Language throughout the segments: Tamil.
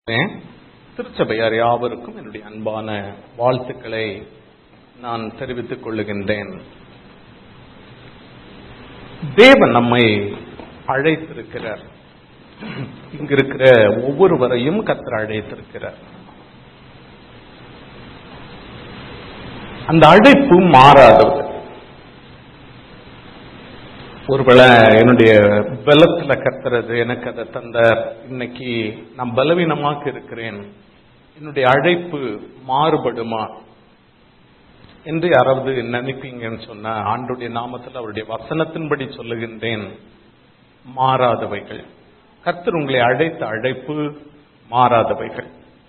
திருச்சபையார் யாவருக்கும் என்னுடைய அன்பான வாழ்த்துக்களை நான் தெரிவித்துக் கொள்ளுகின்றேன் தேவன் நம்மை அழைத்திருக்கிறார் இங்கிருக்கிற ஒவ்வொருவரையும் கத்தர் அழைத்திருக்கிறார் அந்த அழைப்பு மாறாதது ஒருவேளை என்னுடைய பலத்துல கத்துறது எனக்கு அதை தந்த இன்னைக்கு நான் பலவீனமாக இருக்கிறேன் என்னுடைய அழைப்பு மாறுபடுமா என்று யாராவது நினைப்பீங்கன்னு சொன்ன ஆண்டுடைய நாமத்தில் அவருடைய வசனத்தின்படி சொல்லுகின்றேன் மாறாதவைகள் கர்த்தர் உங்களை அழைத்த அழைப்பு மாறாதவைகள்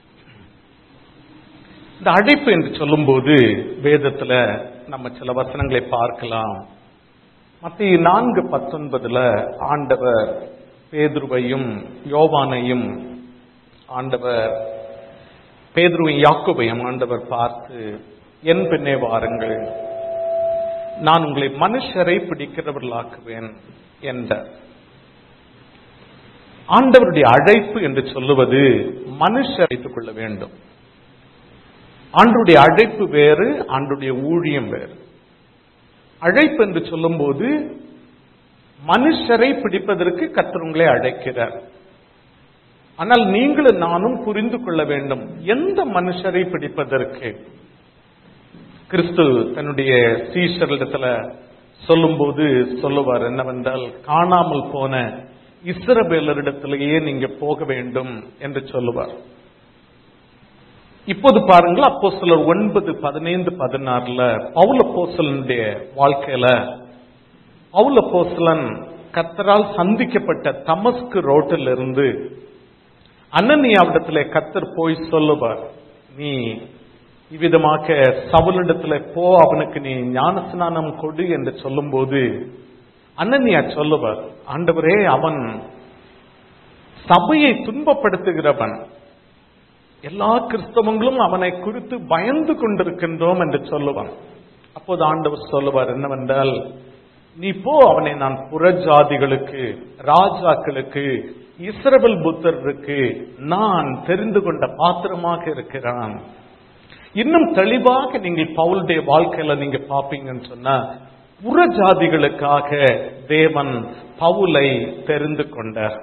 இந்த அழைப்பு என்று சொல்லும்போது வேதத்துல நம்ம சில வசனங்களை பார்க்கலாம் மத்திய நான்கு பத்தொன்பதுல ஆண்டவர் பேதுருவையும் யோவானையும் ஆண்டவர் பேதுருவையும் யாக்கோபையும் ஆண்டவர் பார்த்து என் பின்னே வாருங்கள் நான் உங்களை மனுஷரை பிடிக்கிறவர்களாக்குவேன் என்றார் ஆண்டவருடைய அழைப்பு என்று சொல்லுவது மனுஷர் அழைத்துக் கொள்ள வேண்டும் ஆண்டுடைய அழைப்பு வேறு ஆண்டுடைய ஊழியம் வேறு அழைப்பு என்று சொல்லும்போது மனுஷரை பிடிப்பதற்கு கத்தர் உங்களை அழைக்கிறார் ஆனால் நீங்களும் நானும் புரிந்து கொள்ள வேண்டும் எந்த மனுஷரை பிடிப்பதற்கு கிறிஸ்து தன்னுடைய சீஷர்களிடத்துல சொல்லும்போது சொல்லுவார் என்னவென்றால் காணாமல் போன இஸ்ரபேலரிடத்திலேயே நீங்க போக வேண்டும் என்று சொல்லுவார் இப்போது பாருங்கள் அப்போ சிலர் ஒன்பது பதினைந்து பதினாறுல பவுல போசலனுடைய வாழ்க்கையில பவுல போசலன் கத்தரால் சந்திக்கப்பட்ட தமஸ்கு ரோட்டில் இருந்து அனனியாவிடத்துல கத்தர் போய் சொல்லுவார் நீ இவ்விதமாக சவுலிடத்துல போ அவனுக்கு நீ ஞானஸ்நானம் கொடு என்று சொல்லும்போது அனன்யா சொல்லுவார் ஆண்டவரே அவன் சபையை துன்பப்படுத்துகிறவன் எல்லா கிறிஸ்தவங்களும் அவனை குறித்து பயந்து கொண்டிருக்கின்றோம் என்று சொல்லுவான் அப்போது ஆண்டவர் சொல்லுவார் என்னவென்றால் நீ போ அவனை நான் புறஜாதிகளுக்கு ராஜாக்களுக்கு இஸ்ரபல் புத்தருக்கு நான் தெரிந்து கொண்ட பாத்திரமாக இருக்கிறான் இன்னும் தெளிவாக நீங்கள் பவுலுடைய வாழ்க்கையில நீங்க பாப்பீங்கன்னு சொன்னா புறஜாதிகளுக்காக தேவன் பவுலை தெரிந்து கொண்டார்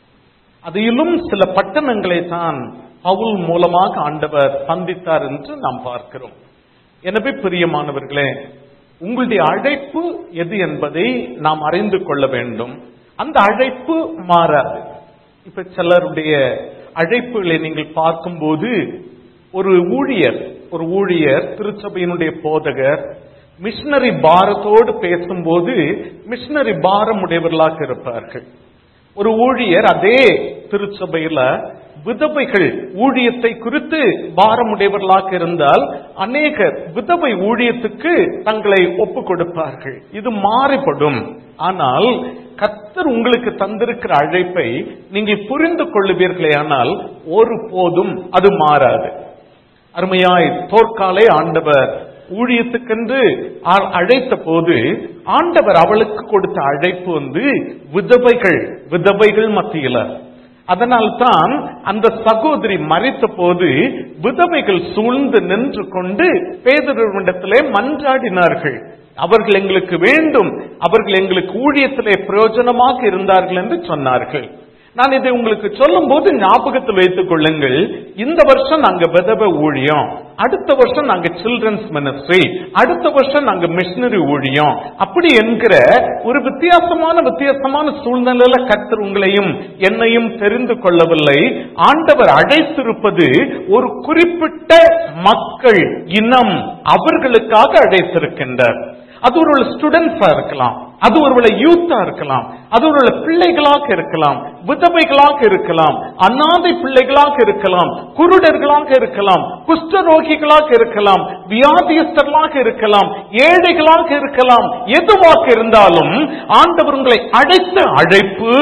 அதிலும் சில பட்டணங்களை தான் பவுல் மூலமாக ஆண்டவர் சந்தித்தார் என்று நாம் பார்க்கிறோம் எனவே பிரியமானவர்களே உங்களுடைய அழைப்பு எது என்பதை நாம் அறிந்து கொள்ள வேண்டும் அந்த அழைப்பு மாறாது இப்ப சிலருடைய அழைப்புகளை நீங்கள் பார்க்கும்போது ஒரு ஊழியர் ஒரு ஊழியர் திருச்சபையினுடைய போதகர் மிஷினரி பாரத்தோடு பேசும்போது மிஷினரி பாரம் உடையவர்களாக இருப்பார்கள் ஒரு ஊழியர் அதே திருச்சபையில விதவைகள் ஊழியத்தை குறித்து பாரமுடையவர்களாக இருந்தால் அநேக விதவை ஊழியத்துக்கு தங்களை ஒப்பு கொடுப்பார்கள் இது மாறுபடும் ஆனால் கத்தர் உங்களுக்கு தந்திருக்கிற அழைப்பை நீங்கள் புரிந்து கொள்ளுவீர்களே ஆனால் ஒரு போதும் அது மாறாது அருமையாய் தோற்காலை ஆண்டவர் ஊழியத்துக்கென்று அழைத்த போது ஆண்டவர் அவளுக்கு கொடுத்த அழைப்பு வந்து விதவைகள் விதவைகள் மத்தியில அதனால்தான் அந்த சகோதரி மறைத்த போது விதவைகள் சூழ்ந்து நின்று கொண்டு பேதரிடத்திலே மன்றாடினார்கள் அவர்கள் எங்களுக்கு வேண்டும் அவர்கள் எங்களுக்கு ஊழியத்திலே பிரயோஜனமாக இருந்தார்கள் என்று சொன்னார்கள் நான் இதை உங்களுக்கு சொல்லும் போது ஞாபகத்தில் வைத்துக் கொள்ளுங்கள் இந்த வருஷம் நாங்க விதவ ஊழியம் அடுத்த வருஷம் நாங்க சில்ட்ரன்ஸ் மினிஸ்ட்ரி அடுத்த வருஷம் நாங்க மிஷினரி ஊழியம் அப்படி என்கிற ஒரு வித்தியாசமான வித்தியாசமான சூழ்நிலையில கத்தர் உங்களையும் என்னையும் தெரிந்து கொள்ளவில்லை ஆண்டவர் அழைத்திருப்பது ஒரு குறிப்பிட்ட மக்கள் இனம் அவர்களுக்காக அழைத்திருக்கின்றார் அது ஒரு ஸ்டூடெண்ட்ஸா இருக்கலாம் அது ஒருவேளை யூத்தா இருக்கலாம் அது ஒருவேளை பிள்ளைகளாக இருக்கலாம் விதவைகளாக இருக்கலாம் அநாதை பிள்ளைகளாக இருக்கலாம் குருடர்களாக இருக்கலாம் குஷ்டரோகிகளாக இருக்கலாம் வியாதியஸ்தர்களாக இருக்கலாம் ஏழைகளாக இருக்கலாம் எதுவாக இருந்தாலும் ஆண்டவர் உங்களை அழைத்த அழைப்பு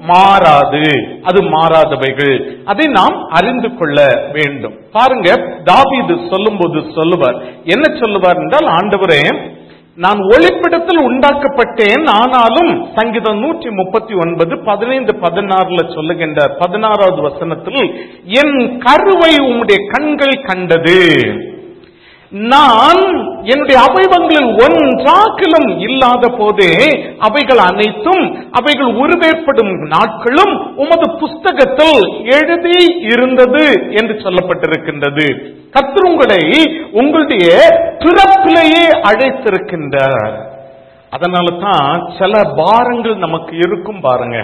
மாறாது அது மாறாதவைகள் அதை நாம் அறிந்து கொள்ள வேண்டும் பாருங்க தாவீது சொல்லும்போது சொல்லுவார் என்ன சொல்லுவார் என்றால் ஆண்டவரே நான் ஒளிப்பிடத்தில் உண்டாக்கப்பட்டேன் ஆனாலும் சங்கீதம் நூற்றி முப்பத்தி ஒன்பது பதினைந்து பதினாறுல சொல்லுகின்றார் பதினாறாவது வசனத்தில் என் கருவை உம்முடைய கண்கள் கண்டது நான் என்னுடைய அவயவங்களில் ஒன்றாக்கிலும் இல்லாத போதே அவைகள் அனைத்தும் அவைகள் உருவேற்படும் நாட்களும் உமது புஸ்தகத்தில் எழுதி இருந்தது என்று சொல்லப்பட்டிருக்கின்றது கர்த்தர் உங்களை உங்களுடைய பிறப்பிலேயே அழைத்திருக்கின்றார் அதனால தான் சில பாரங்கள் நமக்கு இருக்கும் பாருங்க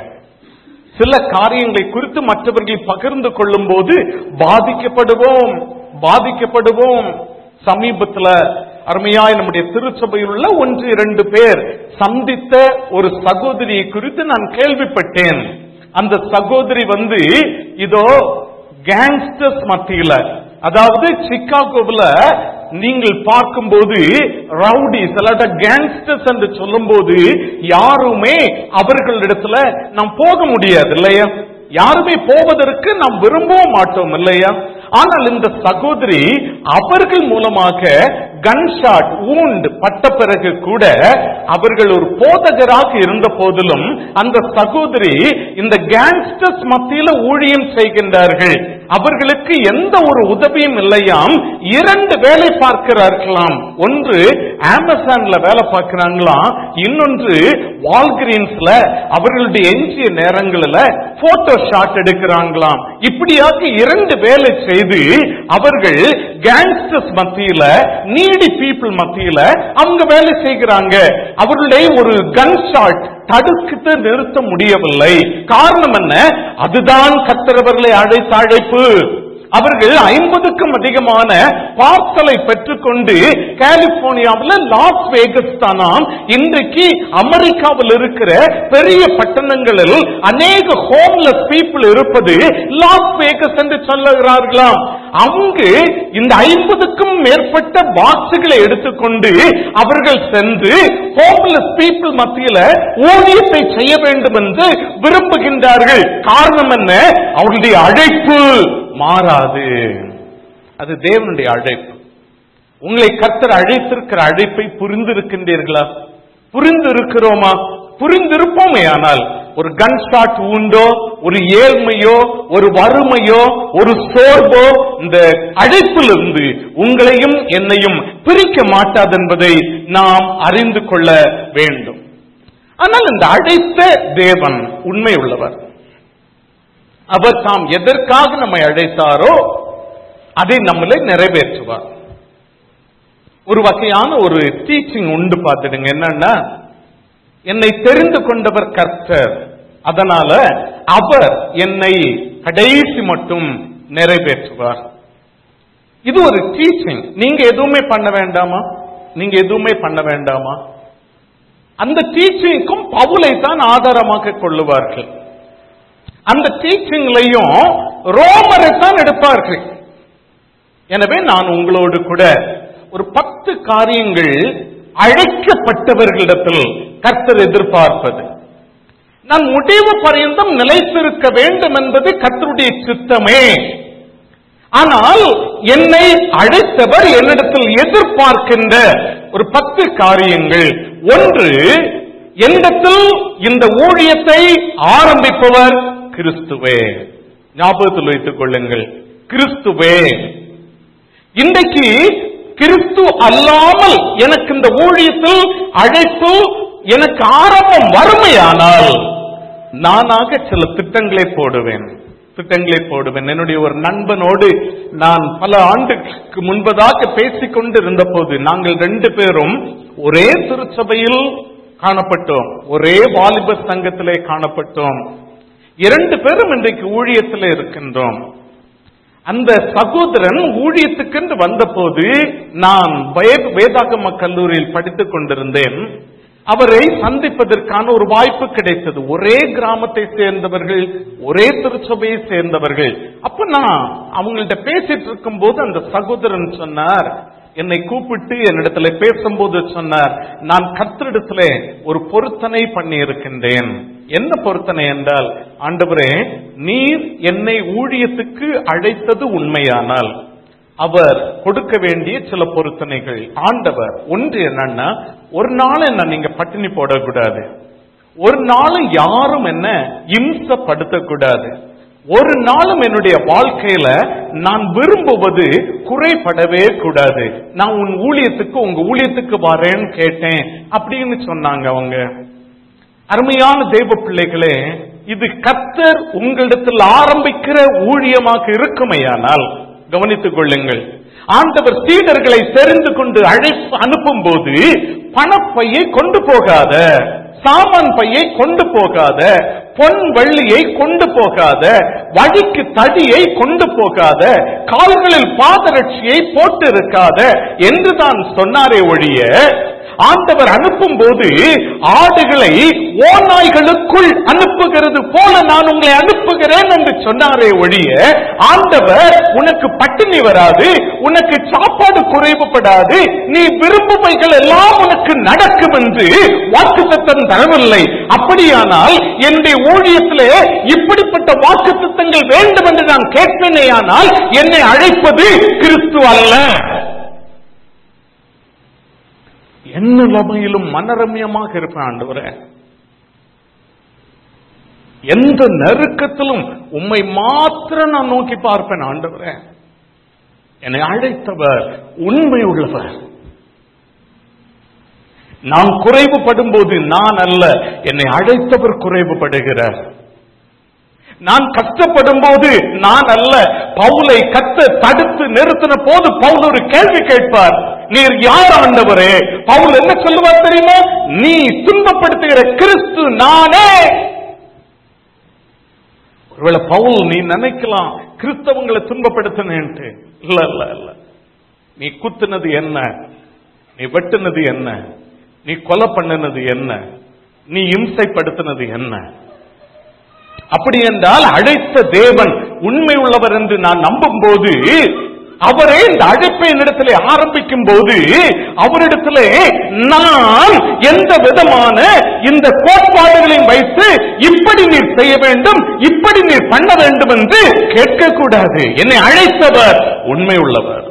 சில காரியங்களை குறித்து மற்றவர்கள் பகிர்ந்து கொள்ளும் போது பாதிக்கப்படுவோம் பாதிக்கப்படுவோம் சமீபத்துல அருமையாய் நம்முடைய திருச்சபையில் உள்ள ஒன்று இரண்டு பேர் சந்தித்த ஒரு சகோதரியை குறித்து நான் கேள்விப்பட்டேன் அந்த சகோதரி வந்து இதோ கேங்ஸ்டர்ஸ் மத்தியில அதாவது சிக்காகோவில் நீங்கள் பார்க்கும்போது ரவுடி சிலட்ட கேங்ஸ்டர்ஸ் என்று சொல்லும்போது யாருமே அவர்களிடத்துல நாம் போக முடியாது இல்லையா யாருமே போவதற்கு நாம் விரும்பவும் மாட்டோம் இல்லையா ஆனால் இந்த சகோதரி அவர்கள் மூலமாக கன்ஷாட் ஊண்ட் பட்ட பிறகு கூட அவர்கள் ஒரு போதகராக இருந்த போதிலும் அந்த சகோதரி இந்த கேங்ஸ்டர்ஸ் மத்தியில ஊழியம் செய்கின்றார்கள் அவர்களுக்கு எந்த ஒரு உதவியும் இல்லையாம் இரண்டு வேலை பார்க்கிறார்களாம் ஒன்று அமேசான்ல வேலை பார்க்கிறாங்களாம் இன்னொன்று வால்கிரீன்ஸ்ல அவர்களுடைய எஞ்சிய நேரங்களில் போட்டோ ஷாட் எடுக்கிறாங்களாம் இப்படியாக இரண்டு வேலை செய்து அவர்கள் கேங்ஸ்டர்ஸ் மத்தியில நீடி பீப்புள் மத்தியில அவங்க வேலை செய்கிறாங்க அவர்களுடைய ஒரு கன் ஷாட் தடுக்கிட்டு நிறுத்த முடியவில்லை காரணம் என்ன அதுதான் கத்திரவர்களை அழைத்த அழைப்பு அவர்கள் ஐம்பதுக்கும் அதிகமான பார்சலை பெற்றுக்கொண்டு கலிபோர்னியாவில் லாஸ் வேகஸ் தானாம் இன்றைக்கு அமெரிக்காவில் இருக்கிற பெரிய பட்டணங்களில் அநேக ஹோம்லெஸ் பீப்புள் இருப்பது லாஸ் வேகஸ் என்று சொல்லுகிறார்களாம் அங்கு இந்த ஐம்பதுக்கும் மேற்பட்ட பாக்ஸுகளை எடுத்துக்கொண்டு அவர்கள் சென்று ஹோம்லெஸ் பீப்புள் மத்தியில ஊழியத்தை செய்ய வேண்டும் என்று விரும்புகின்றார்கள் காரணம் என்ன அவர்களுடைய அழைப்பு மாறாது அது தேவனுடைய அழைப்பு உங்களை கர்த்தர் அழைத்திருக்கிற அழைப்பை புரிந்திருக்கின்றீர்களா புரிந்திருக்கிறோமா புரிந்திருப்போமே ஆனால் ஒரு கன் ஷாட் உண்டோ ஒரு ஏழ்மையோ ஒரு வறுமையோ ஒரு சோர்வோ இந்த அழைப்பிலிருந்து உங்களையும் என்னையும் பிரிக்க மாட்டாது என்பதை நாம் அறிந்து கொள்ள வேண்டும் ஆனால் இந்த அழைத்த தேவன் உண்மை உள்ளவர் அவர் தாம் எதற்காக நம்மை அழைத்தாரோ அதை நம்மளை நிறைவேற்றுவார் ஒரு வகையான ஒரு டீச்சிங் உண்டு பார்த்துடுங்க என்னன்னா என்னை தெரிந்து கொண்டவர் கர்த்தர் அதனால அவர் என்னை கடைசி மட்டும் நிறைவேற்றுவார் இது ஒரு டீச்சிங் நீங்க எதுவுமே பண்ண வேண்டாமா நீங்க எதுவுமே பண்ண வேண்டாமா அந்த டீச்சிங்க்கும் பவுலை தான் ஆதாரமாக கொள்ளுவார்கள் அந்த டீச்சிங்லையும் ரோமரை தான் எடுப்பார்கள் எனவே நான் உங்களோடு கூட ஒரு பத்து காரியங்கள் அழைக்கப்பட்டவர்களிடத்தில் கர்த்தர் எதிர்பார்ப்பது நான் முடிவு பரியந்தம் நிலைத்திருக்க வேண்டும் என்பது கர்த்தருடைய சித்தமே ஆனால் என்னை அழைத்தவர் என்னிடத்தில் எதிர்பார்க்கின்ற ஒரு பத்து காரியங்கள் ஒன்று என்னிடத்தில் இந்த ஊழியத்தை ஆரம்பிப்பவர் கிறிஸ்துவே ஞாபகத்தில் வைத்துக் கொள்ளுங்கள் கிறிஸ்துவே இன்றைக்கு கிறிஸ்து அல்லாமல் எனக்கு இந்த ஊழியத்தில் அழைப்பு எனக்கு ஆரம்பம் வறுமையானால் நானாக சில திட்டங்களை போடுவேன் திட்டங்களை போடுவேன் என்னுடைய ஒரு நண்பனோடு நான் பல ஆண்டுகளுக்கு முன்பதாக பேசிக் கொண்டு இருந்த போது நாங்கள் ரெண்டு பேரும் ஒரே திருச்சபையில் காணப்பட்டோம் ஒரே வாலிபர் சங்கத்திலே காணப்பட்டோம் இரண்டு பேரும் இன்றைக்கு ஊழியத்தில் இருக்கின்றோம் அந்த சகோதரன் ஊழியத்துக்கென்று வந்தபோது நான் வே- வேதாகம கல்லூரியில் படித்துக் கொண்டிருந்தேன் அவரை சந்திப்பதற்கான ஒரு வாய்ப்பு கிடைத்தது ஒரே கிராமத்தை சேர்ந்தவர்கள் ஒரே திருச்சபையை சேர்ந்தவர்கள் அப்ப நான் அவங்கள்ட்ட பேசிட்டு இருக்கும்போது அந்த சகோதரன் சொன்னார் என்னை கூப்பிட்டு என்னிடத்துல பேசும்போது சொன்னார் நான் கர்த்தரிடத்துல ஒரு பொருத்தனை பண்ணி இருக்கின்றேன் என்ன பொருத்தனை என்றால் ஆண்டவரே நீர் என்னை ஊழியத்துக்கு அழைத்தது உண்மையானால் அவர் கொடுக்க வேண்டிய சில பொருத்தனைகள் ஆண்டவர் ஒன்று என்னன்னா ஒரு நாள் என்ன நீங்க பட்டினி போடக்கூடாது ஒரு நாளும் யாரும் என்ன இம்சப்படுத்தக்கூடாது ஒரு நாளும் என்னுடைய வாழ்க்கையில நான் விரும்புவது குறைபடவே கூடாது நான் உன் ஊழியத்துக்கு உங்க ஊழியத்துக்கு வரேன்னு கேட்டேன் அப்படின்னு சொன்னாங்க அவங்க அருமையான தெய்வ பிள்ளைகளே இது கத்தர் உங்களிடத்தில் ஆரம்பிக்கிற ஊழியமாக இருக்குமையானால் கவனித்துக் கொள்ளுங்கள் ஆண்டவர் சீடர்களை தெரிந்து கொண்டு அழைப்பு அனுப்பும் போது பணப்பையை கொண்டு போகாத சாமான் பையை கொண்டு போகாத பொன் வெள்ளியை கொண்டு போகாத வழிக்கு தடியை கொண்டு போகாத கால்களில் பாதரட்சியை போட்டு இருக்காத என்றுதான் சொன்னாரே ஒழிய ஆண்டவர் அனுப்பும் போது ஆடுகளை ஓநாய்களுக்குள் அனுப்புகிறது போல நான் உங்களை அனுப்புகிறேன் என்று சொன்னாரே ஒழிய ஆண்டவர் உனக்கு பட்டினி வராது உனக்கு சாப்பாடு குறைவுபடாது நீ விரும்புமைகள் எல்லாம் உனக்கு நடக்கும் என்று வாக்குத்தத்தம் தரவில்லை அப்படியானால் என்னுடைய ஊழியத்திலே இப்படிப்பட்ட வாக்குத்தத்தங்கள் வேண்டும் என்று நான் கேட்பேனேயானால் என்னை அழைப்பது கிறிஸ்து அல்ல என்ன நிலைமையிலும் மனரம்யமாக இருப்பேன் ஆண்டவரே எந்த நெருக்கத்திலும் உம்மை மாத்திரம் நான் நோக்கி பார்ப்பேன் ஆண்டவரே என்னை அழைத்தவர் உண்மை உள்ளவர் நான் குறைவுபடும் போது நான் அல்ல என்னை அழைத்தவர் குறைவுபடுகிறார் நான் கஷ்டப்படும் போது நான் அல்ல பவுலை கத்த தடுத்து நிறுத்தின போது பவுல் ஒரு கேள்வி கேட்பார் நீர் யார் ஆண்டவரே பவுல் என்ன சொல்லுவார் தெரியுமா நீ துன்பப்படுத்துகிற கிறிஸ்து நானே ஒருவேளை பவுல் நீ நினைக்கலாம் கிறிஸ்தவங்களை துன்பப்படுத்தினேன்ட்டு இல்ல இல்ல இல்ல நீ குத்துனது என்ன நீ வெட்டுனது என்ன நீ கொலை பண்ணினது என்ன நீ இம்சைப்படுத்தினது என்ன அப்படி என்றால் அழைத்த தேவன் உண்மை உள்ளவர் என்று நான் நம்பும் போது அவரே இந்த அழைப்பை என்னிடத்திலே ஆரம்பிக்கும் போது அவரிடத்திலே நான் எந்த விதமான இந்த கோட்பாடுகளையும் வைத்து இப்படி நீர் செய்ய வேண்டும் இப்படி நீர் பண்ண வேண்டும் என்று கேட்கக்கூடாது என்னை அழைத்தவர் உண்மை உள்ளவர்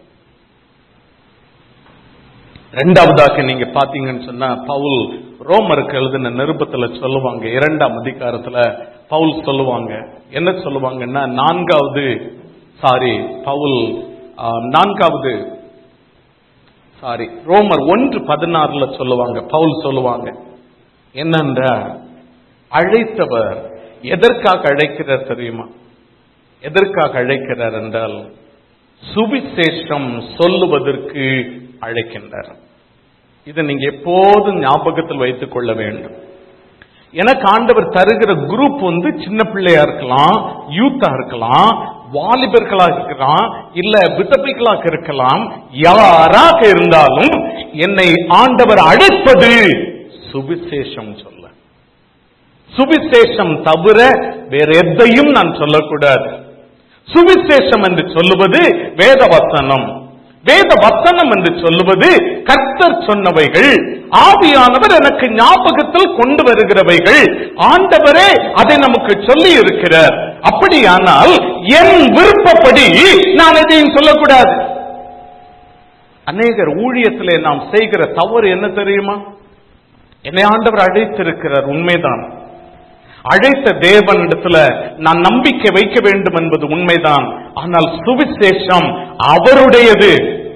இரண்டாவதாக நீங்க பாத்தீங்கன்னு சொன்னா பவுல் ரோமருக்கு எழுதின நிருபத்துல சொல்லுவாங்க இரண்டாம் அதிகாரத்துல பவுல் சொல்லுவாங்க என்ன சொல்லுவாங்கன்னா நான்காவது சாரி பவுல் ஆ, நான்காவது சாரி ரோமர் ஒன்று பதினாறுல சொல்லுவாங்க பவுல் சொல்லுவாங்க என்னன்றா அழைத்தவர் எதற்காக அழைக்கிறார் தெரியுமா எதற்காக அழைக்கிறார் என்றால் சுவிசேஷம் சொல்லுவதற்கு அழைக்கின்றார் இதை நீங்க எப்போதும் ஞாபகத்தில் வைத்துக் கொள்ள வேண்டும் எனக்கு ஆண்டவர் தருகிற குரூப் வந்து சின்ன பிள்ளையா இருக்கலாம் யூத்தா இருக்கலாம் வாலிபர்களாக இருக்கலாம் இல்ல விதவைகளாக இருக்கலாம் யாராக இருந்தாலும் என்னை ஆண்டவர் அழைப்பது சுவிசேஷம் சொல்ல சுவிசேஷம் தவிர வேற எதையும் நான் சொல்லக்கூடாது சுவிசேஷம் என்று சொல்லுவது வேத வசனம் வேத வசனம் என்று சொல்லுவது கர்த்தர் சொன்னவைகள் ஆவியானவர் எனக்கு ஞாபகத்தில் கொண்டு வருகிறவைகள் ஆண்டவரே அதை நமக்கு சொல்லி இருக்கிறார் அப்படியானால் என் விருப்பப்படி நான் எதையும் சொல்லக்கூடாது அநேகர் ஊழியத்திலே நாம் செய்கிற தவறு என்ன தெரியுமா என்னை ஆண்டவர் அழைத்திருக்கிறார் உண்மைதான் அழைத்த தேவனிடத்துல நான் நம்பிக்கை வைக்க வேண்டும் என்பது உண்மைதான் ஆனால் சுவிசேஷம் அவருடையது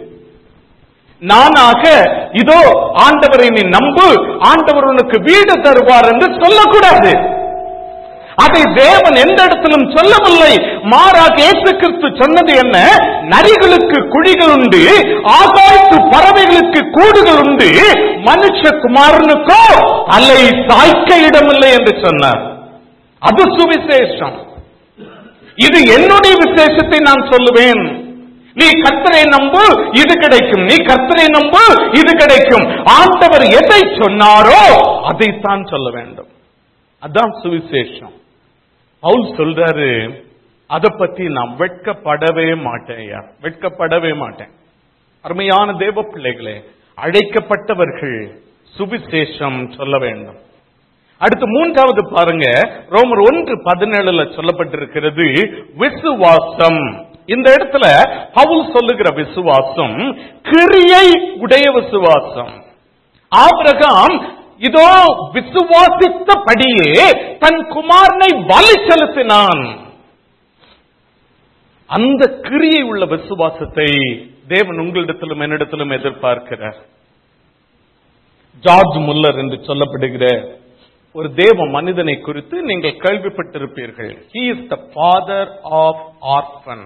நானாக இதோ ஆண்டவரை நீ நம்பு ஆண்டவர் உனக்கு வீடு தருவார் என்று சொல்லக்கூடாது அதை தேவன் எந்த இடத்திலும் சொல்லவில்லை மாறாக இயேசு கிறிஸ்து சொன்னது என்ன நரிகளுக்கு குழிகள் உண்டு ஆகாயத்து பறவைகளுக்கு கூடுகள் உண்டு மனுஷகுமாரனுக்கோ அலை சாய்க்க இடமில்லை என்று சொன்னார் அது சுவிசேஷம் இது என்னுடைய விசேஷத்தை நான் சொல்லுவேன் நீ கர்த்தரை நம்பு இது கிடைக்கும் நீ கர்த்தரை நம்பு இது கிடைக்கும் ஆண்டவர் எதை சொன்னாரோ அதைத்தான் சொல்ல வேண்டும் அதான் சுவிசேஷம் பவுல் சொல்றாரு அதை பத்தி நான் வெட்கப்படவே மாட்டேன் ஐயா வெட்கப்படவே மாட்டேன் அருமையான தேவ பிள்ளைகளே அழைக்கப்பட்டவர்கள் சுவிசேஷம் சொல்ல வேண்டும் அடுத்து மூன்றாவது பாருங்க ரோமர் ஒன்று பதினேழுல சொல்லப்பட்டிருக்கிறது விசுவாசம் இந்த இடத்துல பவுல் சொல்லுகிற விசுவாசம் கிரியை உடைய விசுவாசம் ஆபிரகாம் இதோ விசுவாசித்தபடியே தன் குமாரனை பலி செலுத்தினான் அந்த கிரியை உள்ள விசுவாசத்தை தேவன் உங்களிடத்திலும் என்னிடத்திலும் எதிர்பார்க்கிறார் ஜார்ஜ் முல்லர் என்று சொல்லப்படுகிற ஒரு தேவ மனிதனை குறித்து நீங்கள் கேள்விப்பட்டிருப்பீர்கள் he is the father of orphan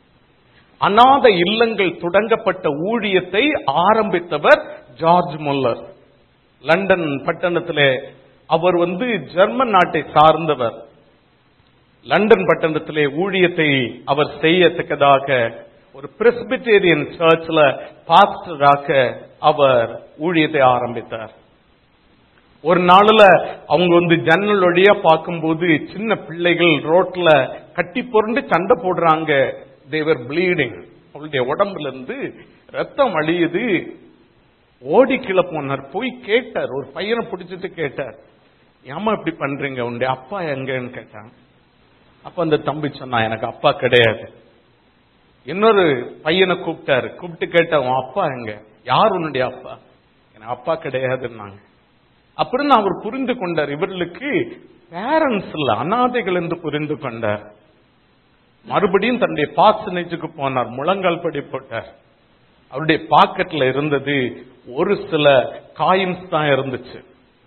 அநாத இல்லங்கள் தொடங்கப்பட்ட ஊழியத்தை ஆரம்பித்தவர் ஜார்ஜ் முல்லர் லண்டன் பட்டணத்திலே அவர் வந்து ஜெர்மன் நாட்டை சார்ந்தவர் லண்டன் பட்டணத்திலே ஊழியத்தை அவர் செய்யத்தக்கதாக ஒரு பிரெஸ்பிட்டேரியன் சர்ச்ல பாஸ்டராக அவர் ஊழியத்தை ஆரம்பித்தார் ஒரு நாள்ல அவங்க வந்து ஜன்னல் வழியா பார்க்கும்போது சின்ன பிள்ளைகள் ரோட்ல கட்டி புரண்டு சண்டை போடுறாங்க தேவர் ப்ளீடிங் அவளுடைய உடம்புல இருந்து ரத்தம் அழியுது ஓடி கீழே போனார் போய் கேட்டார் ஒரு பையனை பிடிச்சிட்டு கேட்டார் ஏமா இப்படி பண்றீங்க உன்னுடைய அப்பா எங்கன்னு கேட்டான் அப்ப அந்த தம்பி சொன்னா எனக்கு அப்பா கிடையாது இன்னொரு பையனை கூப்பிட்டாரு கூப்பிட்டு கேட்ட உன் அப்பா எங்க யார் உன்னுடைய அப்பா எனக்கு அப்பா கிடையாதுன்னாங்க அப்புறம் அவர் புரிந்து கொண்டார் இவர்களுக்கு பேரண்ட்ஸ் இல்ல அனாதைகள் என்று புரிந்து கொண்டார் மறுபடியும் தன்னுடைய பாசனேஜுக்கு போனார் முழங்கால் படி போட்டார் அவருடைய பாக்கெட்ல இருந்தது ஒரு சில காயின்ஸ் தான் இருந்துச்சு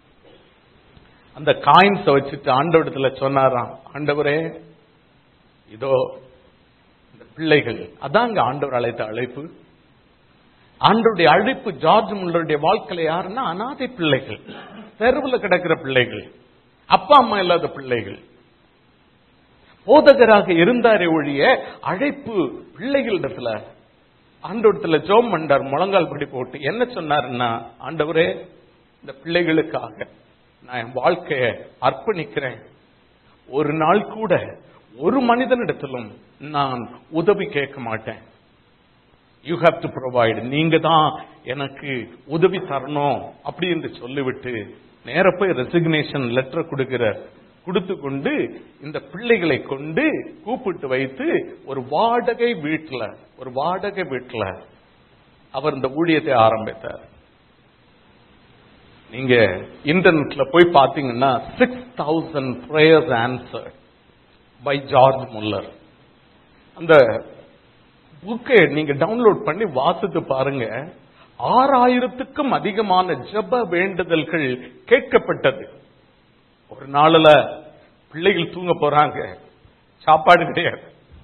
அந்த காயின்ஸ வச்சுட்டு ஆண்டவடத்துல சொன்னாராம் ஆண்டவரே இதோ இந்த பிள்ளைகள் அதாங்க ஆண்டவர் அழைத்த அழைப்பு ஆண்டவருடைய அழைப்பு ஜார்ஜ் முல்லருடைய வாழ்க்கையில யாருன்னா அனாதை பிள்ளைகள் தெருவில் கிடக்கிற பிள்ளைகள் அப்பா அம்மா இல்லாத பிள்ளைகள் போதகராக இருந்தாரே ஒழிய அழைப்பு பிள்ளைகளிடத்துல ஆண்டவரத்துல ஜோம் பண்ணார் முழங்கால் படி போட்டு என்ன சொன்னாருன்னா ஆண்டவரே இந்த பிள்ளைகளுக்காக நான் என் வாழ்க்கைய அர்ப்பணிக்கிறேன் ஒரு நாள் கூட ஒரு மனிதனிடத்திலும் நான் உதவி கேட்க மாட்டேன் யூ ஹாவ் டு ப்ரொவைட் நீங்க தான் எனக்கு உதவி தரணும் அப்படி என்று சொல்லிவிட்டு நேர போய் ரெசிக்னேஷன் லெட்டர் கொடுக்கிறார் கொடுத்து கொண்டு இந்த பிள்ளைகளை கொண்டு கூப்பிட்டு வைத்து ஒரு வாடகை வீட்டுல ஒரு வாடகை வீட்டுல அவர் இந்த ஊழியத்தை ஆரம்பித்தார் நீங்க இன்டர்நெட்ல போய் பாத்தீங்கன்னா six thousand prayers answer by George Muller அந்த புக்கை நீங்க டவுன்லோட் பண்ணி வாசித்து பாருங்க ஆறாயிரத்துக்கும் அதிகமான ஜப வேண்டுதல்கள் கேட்கப்பட்டது ஒரு நாள்ல பிள்ளைகள் தூங்க போறாங்க சாப்பாடு கிடையாது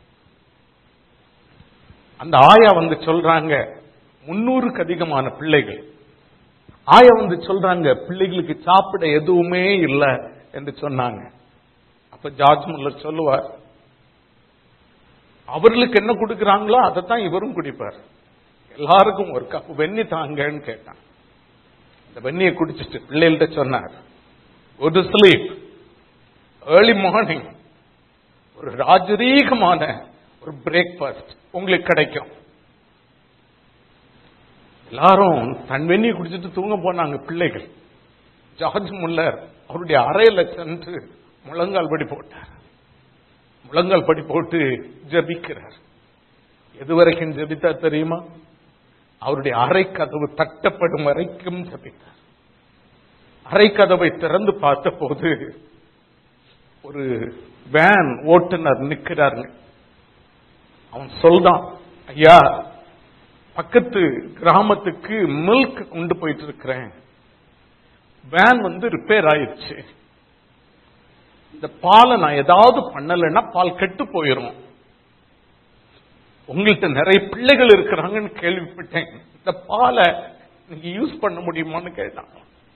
அந்த ஆயா வந்து சொல்றாங்க முன்னூறுக்கு அதிகமான பிள்ளைகள் ஆயா வந்து சொல்றாங்க பிள்ளைகளுக்கு சாப்பிட எதுவுமே இல்லை என்று சொன்னாங்க அப்ப ஜார்ஜ் முல்லர் சொல்லுவார் அவர்களுக்கு என்ன கொடுக்கறாங்களோ அதைத்தான் இவரும் குடிப்பார் எல்லாருக்கும் ஒரு கப் வெண்ணி தாங்கன்னு கேட்டான் இந்த வெண்ணியை குடிச்சிட்டு பிள்ளைகள்ட்ட சொன்னார் ஒரு ஸ்லீப் ஏர்லி மார்னிங் ஒரு ராஜரீகமான ஒரு பிரேக்ஃபாஸ்ட் உங்களுக்கு கிடைக்கும் எல்லாரும் தன் வெண்ணியை குடிச்சிட்டு தூங்க போனாங்க பிள்ளைகள் ஜார்ஜ் முல்லர் அவருடைய அறையில சென்று முழங்கால் படி போட்டார் முழங்கால் படி போட்டு ஜபிக்கிறார் எது வரைக்கும் ஜபித்தா தெரியுமா அவருடைய அறை கதவு தட்டப்படும் வரைக்கும் ஜபித்தார் அறை கதவை திறந்து பார்த்த போது ஒரு வேன் ஓட்டுநர் நிக்கிறாருங்க அவன் சொல்றான் ஐயா பக்கத்து கிராமத்துக்கு மில்க் கொண்டு போயிட்டு இருக்கிறேன் வேன் வந்து ரிப்பேர் ஆயிடுச்சு இந்த பாலை நான் ஏதாவது பண்ணலைன்னா பால் கெட்டு போயிரும் உங்கள்கிட்ட நிறைய பிள்ளைகள் இருக்கிறாங்கன்னு கேள்விப்பட்டேன் இந்த பாலை நீங்க யூஸ் பண்ண முடியுமான்னு கேட்டான்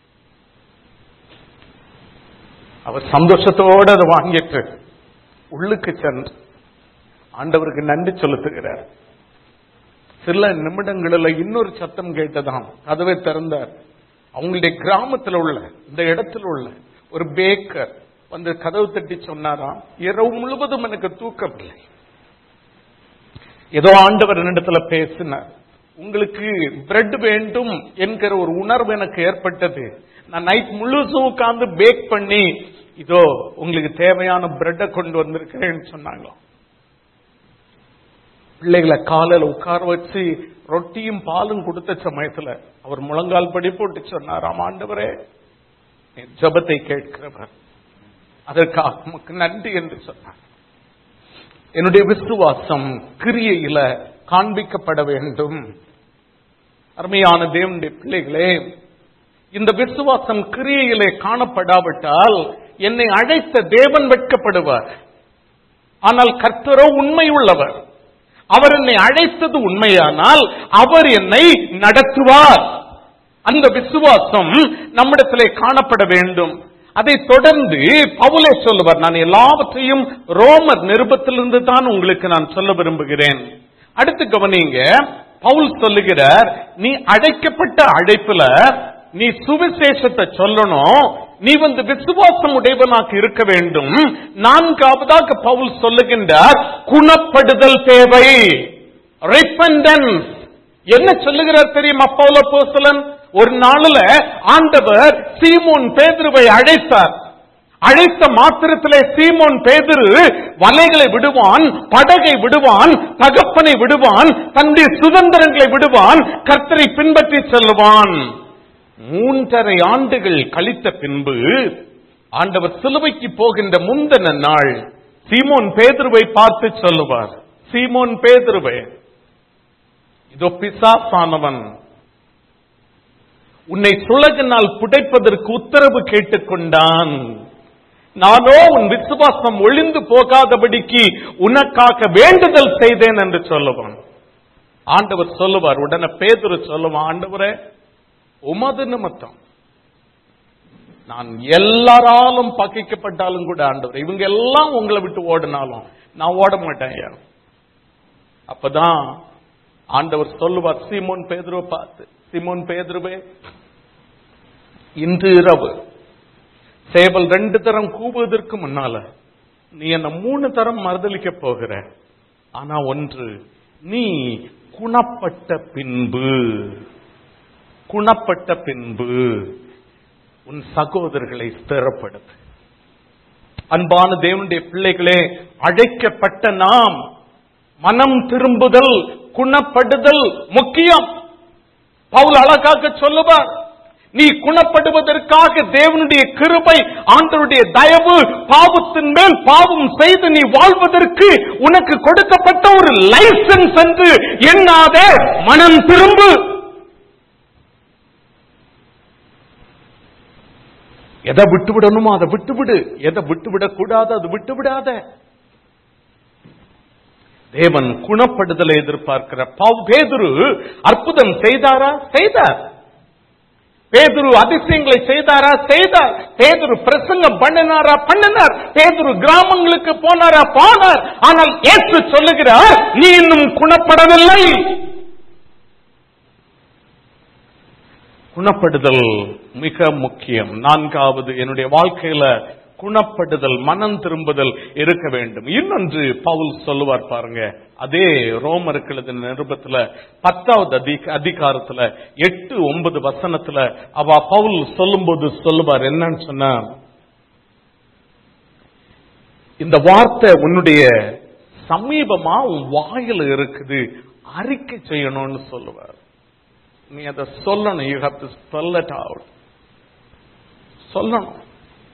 அவர் சந்தோஷத்தோட அதை வாங்கிட்டு உள்ளுக்கு சென்று ஆண்டவருக்கு நன்றி செலுத்துகிறார் சில நிமிடங்களில் இன்னொரு சத்தம் கேட்டதாம் கதவை திறந்தார் அவங்களுடைய கிராமத்தில் உள்ள இந்த இடத்துல உள்ள ஒரு பேக்கர் வந்து கதவு தட்டி சொன்னாராம் இரவு முழுவதும் எனக்கு தூக்கம் இல்லை ஏதோ ஆண்டவர் என்னிடத்துல பேசினார் உங்களுக்கு பிரெட் வேண்டும் என்கிற ஒரு உணர்வு எனக்கு ஏற்பட்டது நான் நைட் முழுசும் உட்கார்ந்து பேக் பண்ணி இதோ உங்களுக்கு தேவையான பிரெட்டை கொண்டு வந்திருக்கிறேன்னு சொன்னாங்க பிள்ளைகளை காலையில உட்கார வச்சு ரொட்டியும் பாலும் கொடுத்த சமயத்துல அவர் முழங்கால் படி போட்டு சொன்னாராம் ஆண்டவரே என் ஜெபத்தை கேட்கிறவர் அதற்காக உமக்கு நன்றி என்று சொன்னார் என்னுடைய விசுவாசம் கிரியையில காண்பிக்கப்பட வேண்டும் அருமையான தேவனுடைய பிள்ளைகளே இந்த விசுவாசம் கிரியையிலே காணப்படாவிட்டால் என்னை அழைத்த தேவன் வெட்கப்படுவார் ஆனால் கர்த்தரோ உண்மை உள்ளவர் அவர் என்னை அழைத்தது உண்மையானால் அவர் என்னை நடத்துவார் அந்த விசுவாசம் நம்மிடத்திலே காணப்பட வேண்டும் அதை தொடர்ந்து பவுலே சொல்லுவார் நான் எல்லாவற்றையும் ரோமர் நிருபத்திலிருந்து தான் உங்களுக்கு நான் சொல்ல விரும்புகிறேன் அடுத்து கவனிங்க பவுல் சொல்லுகிறார் நீ அழைக்கப்பட்ட அழைப்புல நீ சுவிசேஷத்தை சொல்லணும் நீ வந்து விசுவாசம் உடையவனாக இருக்க வேண்டும் நான்காவதாக பவுல் சொல்லுகின்றார் குணப்படுதல் தேவை repentance என்ன சொல்லுகிறார் தெரியுமா பவுல போசலன் ஒரு நாள்ல ஆண்டவர் சீமோன் பேதுருவை அழைத்தார் அழைத்த மாத்திரத்திலே சீமோன் பேதுரு வலைகளை விடுவான் படகை விடுவான் தகப்பனை விடுவான் தன்னுடைய சுதந்திரங்களை விடுவான் கர்த்தரை பின்பற்றி செல்வான் மூன்றரை ஆண்டுகள் கழித்த பின்பு ஆண்டவர் சிலுவைக்கு போகின்ற முந்தின நாள் சீமோன் பேதுருவை பார்த்து சொல்லுவார் சீமோன் பேதுருவே இதோ பிசாசானவன் உன்னை சுலகினால் புடைப்பதற்கு உத்தரவு கேட்டுக்கொண்டான் நானோ உன் விசுவாசம் ஒளிந்து போகாதபடிக்கு உனக்காக வேண்டுதல் செய்தேன் என்று சொல்லுவான் ஆண்டவர் சொல்லுவார் உடனே பேதுரு சொல்லுவான் ஆண்டவரே உமது நிமித்தம் நான் எல்லாராலும் பகைக்கப்பட்டாலும் கூட ஆண்டவர் இவங்க எல்லாம் உங்களை விட்டு ஓடினாலும் நான் ஓட மாட்டேன் ஐயா அப்பதான் ஆண்டவர் சொல்லுவார் சீமோன் பேதுருவை பார்த்து சீமோன் பேதுருவே இன்று இரவு சேவல் ரெண்டு தரம் கூவுவதற்கு முன்னால நீ என்ன மூணு தரம் மறுதளிக்க போகிற ஆனா ஒன்று நீ குணப்பட்ட பின்பு குணப்பட்ட பின்பு உன் சகோதரர்களை ஸ்திரப்படுத்து அன்பான தேவனுடைய பிள்ளைகளே அழைக்கப்பட்ட நாம் மனம் திரும்புதல் குணப்படுதல் முக்கியம் பவுல் அழகாக சொல்லுவார் நீ குணப்படுவதற்காக தேவனுடைய கிருபை ஆண்டவருடைய தயவு பாவத்தின் மேல் பாவம் செய்து நீ வாழ்வதற்கு உனக்கு கொடுக்கப்பட்ட ஒரு லைசன்ஸ் என்று எண்ணாதே மனம் திரும்பு எதை விட்டு விடணுமோ அதை விட்டு விடு எதை விட்டு விடக்கூடாது அது விட்டு விடாத தேவன் குணப்படுதலை எதிர்பார்க்கிற பாவ் பேதுரு அற்புதம் செய்தாரா செய்தார் பேதுரு அதிசயங்களை செய்தாரா செய்தார் பேதுரு பிரசங்கம் பண்ணினாரா பண்ணினார் பேதுரு கிராமங்களுக்கு போனாரா போனார் ஆனால் ஏற்று சொல்லுகிறார் நீ இன்னும் குணப்படவில்லை குணப்படுதல் மிக முக்கியம் நான்காவது என்னுடைய வாழ்க்கையில குணப்படுதல் மனம் திரும்புதல் இருக்க வேண்டும் இன்னொன்று பவுல் சொல்லுவார் பாருங்க அதே ரோமருக்கு எழுதின நிருபத்துல பத்தாவது அதிக அதிகாரத்துல எட்டு ஒன்பது வசனத்துல அவ பவுல் சொல்லும்போது சொல்லுவார் என்னன்னு சொன்னா இந்த வார்த்தை உன்னுடைய சமீபமா உன் வாயில இருக்குது அறிக்கை செய்யணும்னு சொல்லுவார் நீ அதை சொல்லணும் you have to spell it out சொல்லணும்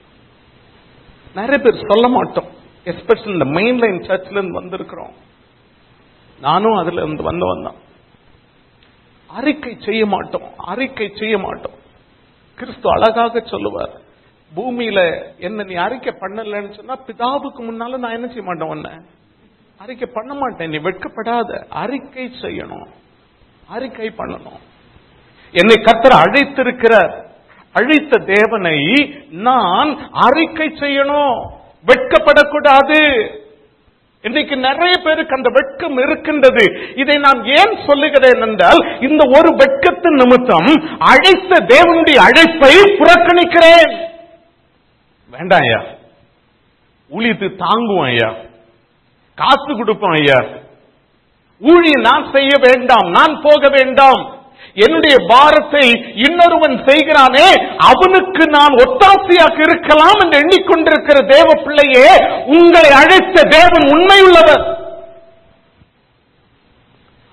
நிறைய பேர் சொல்ல மாட்டோம் எஸ்பெஷல் இந்த மெயின் லைன் சர்ச்ல இருந்து வந்திருக்கிறோம் நானும் அதுல இருந்து வந்து வந்தோம் அறிக்கை செய்ய மாட்டோம் அறிக்கை செய்ய மாட்டோம் கிறிஸ்து அழகாக சொல்லுவார் பூமியில என்ன நீ அறிக்கை பண்ணலன்னு சொன்னா பிதாவுக்கு முன்னால நான் என்ன செய்ய மாட்டேன் உன்னை அறிக்கை பண்ண மாட்டேன் நீ வெட்கப்படாத அறிக்கை செய்யணும் அறிக்கை பண்ணணும் என்னை கத்தர் அழைத்திருக்கிறார் அழைத்த தேவனை நான் அறிக்கை செய்யணும் வெட்கப்படக்கூடாது இன்றைக்கு நிறைய பேருக்கு அந்த வெட்கம் இருக்கின்றது இதை நான் ஏன் சொல்லுகிறேன் என்றால் இந்த ஒரு வெட்கத்தின் நிமித்தம் அழைத்த தேவனுடைய அழைப்பை புறக்கணிக்கிறேன் வேண்டாம் ஐயா ஊழியத்து தாங்குவோம் ஐயா காசு கொடுப்போம் ஐயா ஊழியம் நான் செய்ய வேண்டாம் நான் போக வேண்டாம் என்னுடைய பாரத்தை இன்னொருவன் செய்கிறானே அவனுக்கு நான் ஒத்தாசையாக இருக்கலாம் என்று எண்ணிக்கொண்டிருக்கிற தேவ பிள்ளையே உங்களை அழைத்த தேவன் உண்மையுள்ளவர்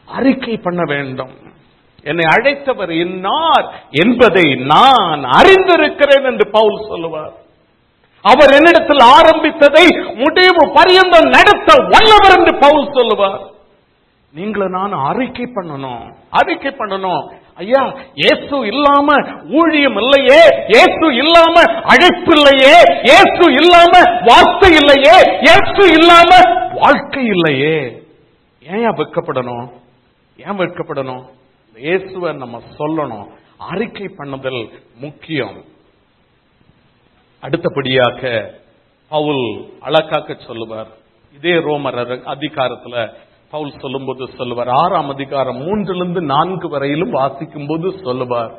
அறிக்கை பண்ண வேண்டும் என்னை அழைத்தவர் இன்னார் என்பதை நான் அறிந்திருக்கிறேன் என்று பவுல் சொல்லுவார் அவர் என்னிடத்தில் ஆரம்பித்ததை முடிவு பரியந்தம் நடத்த வல்லவர் என்று பவுல் சொல்லுவார் நீங்களும் நான் அறிக்கை பண்ணணும் அறிக்கை பண்ணணும் ஐயா இயேசு இல்லாம ஊழியம் இல்லையே இயேசு இல்லாம அழைப்பு இல்லையே இயேசு இல்லாம வார்த்தை இல்லையே இயேசு இல்லாம வாழ்க்கை இல்லையே ஏன் வெட்கப்படணும் ஏன் வெட்கப்படணும் இயேசுவை நம்ம சொல்லணும் அறிக்கை பண்ணுதல் முக்கியம் அடுத்தபடியாக பவுல் அழகாக்க சொல்லுவார் இதே ரோமர் அர- அதிகாரத்துல பவுல் சொல்லும்போது சொல்லுவார் ஆறாம் அதிகாரம் மூன்றிலிருந்து நான்கு வரையிலும் வாசிக்கும் போது சொல்லுவார்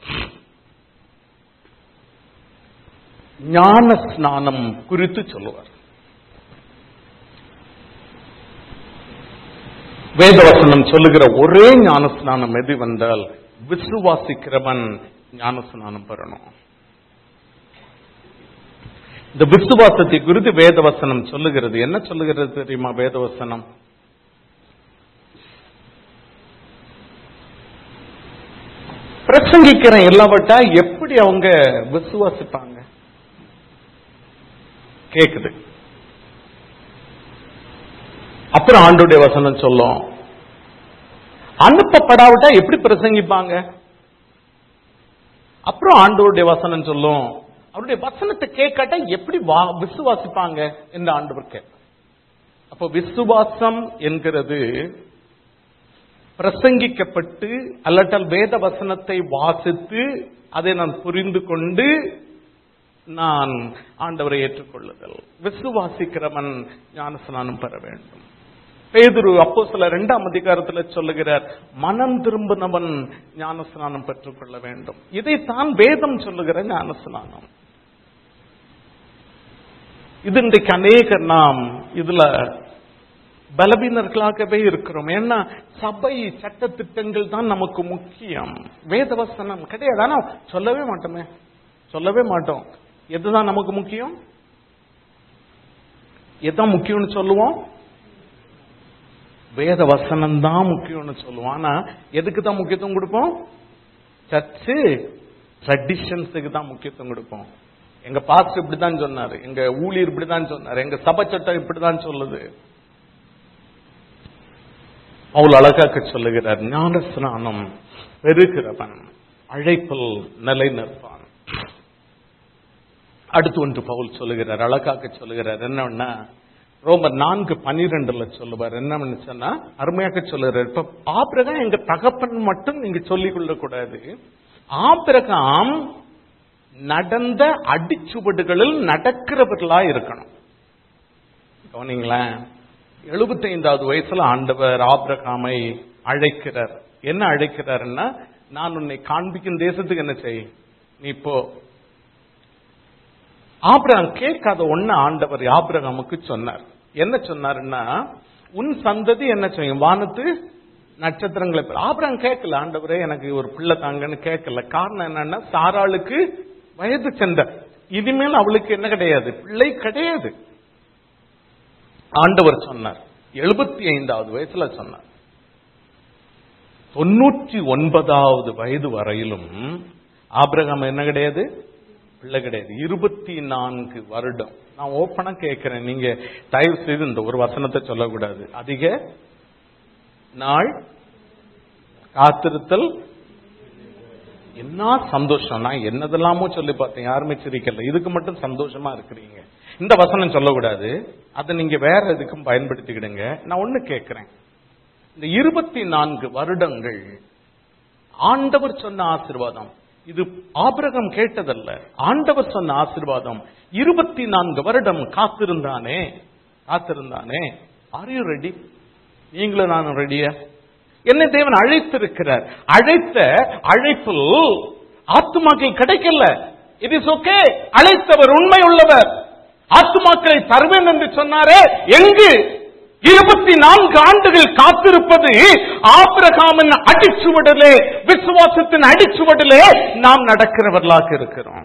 ஞான ஸ்நானம் குறித்து சொல்லுவார் வேதவசனம் சொல்லுகிற ஒரே ஞான ஸ்நானம் எது வந்தால் விசுவாசிக்கிறவன் ஞான ஸ்நானம் பெறணும் இந்த விசுவாசத்தை குறித்து வேதவசனம் சொல்லுகிறது என்ன சொல்லுகிறது தெரியுமா வேதவசனம் பிரசங்கிக்கிற எல்லாவட்டா எப்படி அவங்க விசுவாசிப்பாங்க கேக்குது அப்புறம் ஆண்டுடைய வசனம் சொல்லும் அனுப்பப்படாவிட்டா எப்படி பிரசங்கிப்பாங்க அப்புறம் ஆண்டவருடைய வசனம் சொல்லும் அவருடைய வசனத்தை கேட்காட்டா எப்படி வா- விசுவாசிப்பாங்க என்று ஆண்டவர் கேட்பார் அப்போ விசுவாசம் என்கிறது பிரசங்கிக்கப்பட்டு அல்லட்டால் வேத வசனத்தை வாசித்து அதை நான் புரிந்து கொண்டு நான் ஆண்டவரை ஏற்றுக்கொள்ளுதல் விசுவாசிக்கிறவன் ஞானஸ்நானம் பெற வேண்டும் பேதுரு அப்போ சில இரண்டாம் அதிகாரத்தில் சொல்லுகிறார் மனம் திரும்பினவன் ஞானஸ்நானம் பெற்றுக்கொள்ள வேண்டும் இதைத்தான் வேதம் சொல்லுகிற ஞானஸ்நானம் இது இன்றைக்கு அநேகர் நாம் இதுல பலவீனர்களாகவே இருக்கிறோம் ஏன்னா சபை சட்ட திட்டங்கள் தான் நமக்கு முக்கியம் வேதவசனம் கிடையாது ஆனா சொல்லவே மாட்டோமே சொல்லவே மாட்டோம் எதுதான் நமக்கு முக்கியம் எதான் முக்கியம்னு சொல்லுவோம் வேத வசனம் தான் முக்கியம்னு சொல்லுவோம் ஆனா எதுக்கு தான் முக்கியத்துவம் கொடுப்போம் சர்ச்சு ட்ரெடிஷன்ஸுக்கு தான் முக்கியத்துவம் கொடுப்போம் எங்க பாஸ்டர் இப்படிதான் சொன்னாரு எங்க ஊழியர் இப்படிதான் சொன்னாரு எங்க சபை சட்டம் இப்படிதான் சொல்லுது பவுல் அழகாக்க சொல்லுகிறார் ஞான ஸ்நானம் பெறுகிறவன் அழைப்பில் நிலை நிற்பான் அடுத்து ஒன்று பவுல் சொல்லுகிறார் அழகாக்க சொல்லுகிறார் என்னன்னா ரோமர் நான்கு பனிரெண்டுல சொல்லுவார் என்ன சொன்னா அருமையாக சொல்லுகிறார் இப்ப ஆபிரகாம் எங்க தகப்பன் மட்டும் நீங்க சொல்லிக் கொள்ளக்கூடாது ஆபிரகாம் நடந்த அடிச்சுவடுகளில் நடக்கிறவர்களா இருக்கணும் கவனிங்களேன் எழுபத்தைந்தாவது வயசுல ஆண்டவர் ஆபிரகாமை அழைக்கிறார் என்ன அழைக்கிறாருன்னா நான் உன்னை காண்பிக்கும் தேசத்துக்கு என்ன செய் நீ போ ஆபிரகாம் கேட்காத ஒண்ணு ஆண்டவர் ஆபிரகாமுக்கு சொன்னார் என்ன சொன்னாருன்னா உன் சந்ததி என்ன செய்யும் வானத்து நட்சத்திரங்களை போல. ஆபிரகாம் கேட்கல ஆண்டவரே எனக்கு ஒரு பிள்ளை தாங்கன்னு கேட்கல காரணம் என்னன்னா சாராளுக்கு வயது சென்ற இனிமேல் அவளுக்கு என்ன கிடையாது பிள்ளை கிடையாது ஆண்டவர் சொன்னார் எழுபத்தி ஐந்தாவது வயசுல சொன்னார் தொண்ணூற்றி ஒன்பதாவது வயது வரையிலும் ஆபிரகாம் என்ன கிடையாது பிள்ளை கிடையாது இருபத்தி நான்கு வருடம் நான் ஓப்பனா கேட்கிறேன் நீங்க தயவு செய்து இந்த ஒரு வசனத்தை சொல்லக்கூடாது அதிக நாள் காத்திருத்தல் என்ன சந்தோஷம் நான் என்னதெல்லாமோ சொல்லி பார்த்தேன் யாருமே சிரிக்கல இதுக்கு மட்டும் சந்தோஷமா இருக்கிறீங்க இந்த வசனம் சொல்லக்கூடாது அதை நீங்க வேற எதுக்கும் பயன்படுத்திக்கிடுங்க நான் ஒண்ணு கேட்கிறேன் இந்த இருபத்தி நான்கு வருடங்கள் ஆண்டவர் சொன்ன ஆசிர்வாதம் இது ஆபிரகம் கேட்டதல்ல ஆண்டவர் சொன்ன ஆசிர்வாதம் இருபத்தி நான்கு வருடம் காத்திருந்தானே காத்திருந்தானே ஆர் யூ ரெடி நீங்களும் நானும் ரெடியா என்ன தேவன் அழைத்திருக்கிறார் அழைத்த அழைப்பில் ஆத்துமாக்கள் கிடைக்கல இட் இஸ் ஓகே அழைத்தவர் உண்மை உள்ளவர் ஆத்துமாக்களை தருவேன் என்று சொன்னாரே எங்கு இருபத்தி நான்கு ஆண்டுகள் காத்திருப்பது ஆபிரகாமின் அடிச்சுவடிலே விசுவாசத்தின் அடிச்சுவடிலே நாம் நடக்கிறவர்களாக இருக்கிறோம்